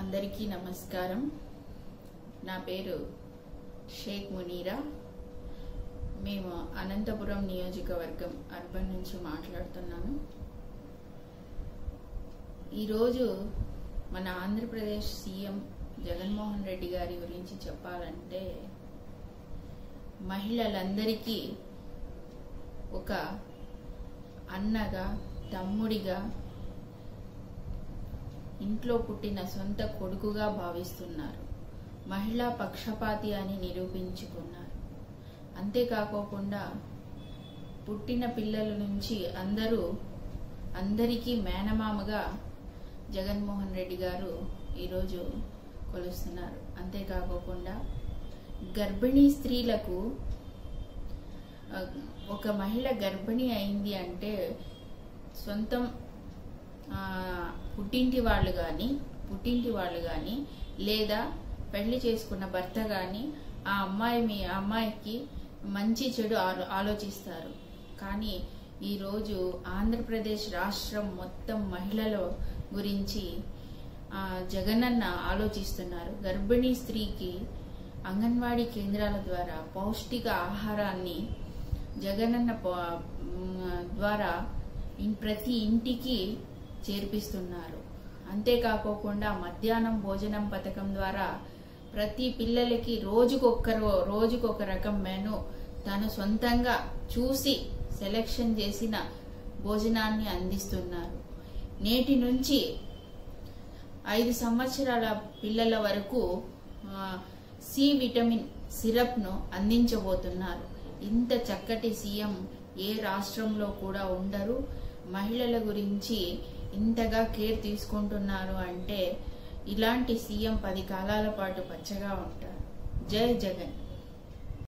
అందరికీ నమస్కారం నా పేరు షేక్ మునీరా మేము అనంతపురం నియోజకవర్గం అర్బన్ నుంచి మాట్లాడుతున్నాను ఈరోజు మన ఆంధ్రప్రదేశ్ సీఎం జగన్మోహన్ రెడ్డి గారి గురించి చెప్పాలంటే మహిళలందరికీ ఒక అన్నగా తమ్ముడిగా ఇంట్లో పుట్టిన సొంత కొడుకుగా భావిస్తున్నారు మహిళా పక్షపాతి అని నిరూపించుకున్నారు అంతేకాకోకుండా పుట్టిన పిల్లల నుంచి అందరూ అందరికీ మేనమామగా జగన్మోహన్ రెడ్డి గారు ఈరోజు కొలుస్తున్నారు అంతేకాకోకుండా గర్భిణీ స్త్రీలకు ఆ, ఒక మహిళ గర్భిణీ అయింది అంటే సొంతం ఆ, పుట్టింటి వాళ్ళు కానీ పుట్టింటి వాళ్ళు కానీ లేదా పెళ్లి చేసుకున్న భర్త కానీ ఆ అమ్మాయి మీ ఆ అమ్మాయికి మంచి చెడు ఆలో- ఆలోచిస్తారు కానీ ఈరోజు ఆంధ్రప్రదేశ్ రాష్ట్రం మొత్తం మహిళల గురించి ఆ, జగనన్న ఆలోచిస్తున్నారు గర్భిణీ స్త్రీకి అంగన్వాడీ కేంద్రాల ద్వారా పౌష్టిక ఆహారాన్ని జగనన్న ప- మ్, ద్వారా ఇన్- ప్రతి ఇంటికి చేర్పిస్తున్నారు అంతేకాకోకుండా మధ్యాహ్నం భోజనం పథకం ద్వారా ప్రతి పిల్లలకి రోజుకొక రో- రోజుకొక రకం మెను తను సొంతంగా చూసి సెలెక్షన్ చేసిన భోజనాన్ని అందిస్తున్నారు నేటి నుంచి ఐదు సంవత్సరాల పిల్లల వరకు ఆ, సి విటమిన్ సిరప్ను అందించబోతున్నారు ఇంత చక్కటి సీఎం ఏ రాష్ట్రంలో కూడా ఉండరు మహిళల గురించి ఇంతగా కేర్ తీసుకుంటున్నారు అంటే ఇలాంటి సీఎం పది కాలాల పాటు పచ్చగా ఉంటారు జై జగన్